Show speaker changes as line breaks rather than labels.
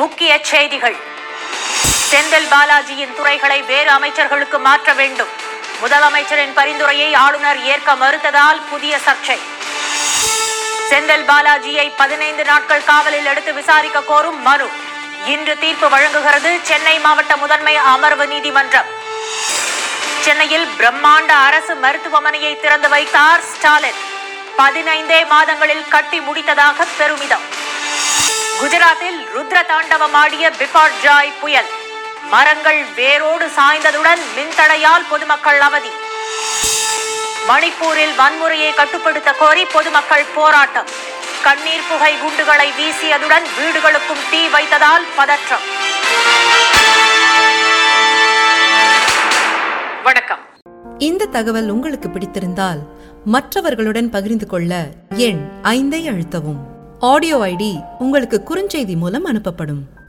முக்கிய செய்திகள் செந்தில் பாலாஜியின் துறைகளை வேறு அமைச்சர்களுக்கு மாற்ற வேண்டும் முதலமைச்சரின் பரிந்துரையை ஆளுநர் ஏற்க மறுத்ததால் புதிய சர்ச்சை செந்தில் பாலாஜியை பதினைந்து நாட்கள் காவலில் எடுத்து விசாரிக்க கோரும் மனு இன்று தீர்ப்பு வழங்குகிறது சென்னை மாவட்ட முதன்மை அமர்வு நீதிமன்றம் சென்னையில் பிரம்மாண்ட அரசு மருத்துவமனையை திறந்து வைத்தார் ஸ்டாலின் பதினைந்தே மாதங்களில் கட்டி முடித்ததாக பெருமிதம் குஜராத்தில் ருத்ர தாண்டவம் ஆடிய பிபாட் ஜாய் புயல் மரங்கள் வேரோடு சாய்ந்ததுடன் மின்தடையால் பொதுமக்கள் அவதி மணிப்பூரில் வன்முறையை கட்டுப்படுத்த கோரி பொதுமக்கள் போராட்டம் கண்ணீர் புகை குண்டுகளை வீசியதுடன் வீடுகளுக்கும் தீ வைத்ததால் பதற்றம் வணக்கம்
இந்த தகவல் உங்களுக்கு பிடித்திருந்தால் மற்றவர்களுடன் பகிர்ந்து கொள்ள எண் ஐந்தை அழுத்தவும் ஆடியோ ஐடி உங்களுக்கு குறுஞ்செய்தி மூலம் அனுப்பப்படும்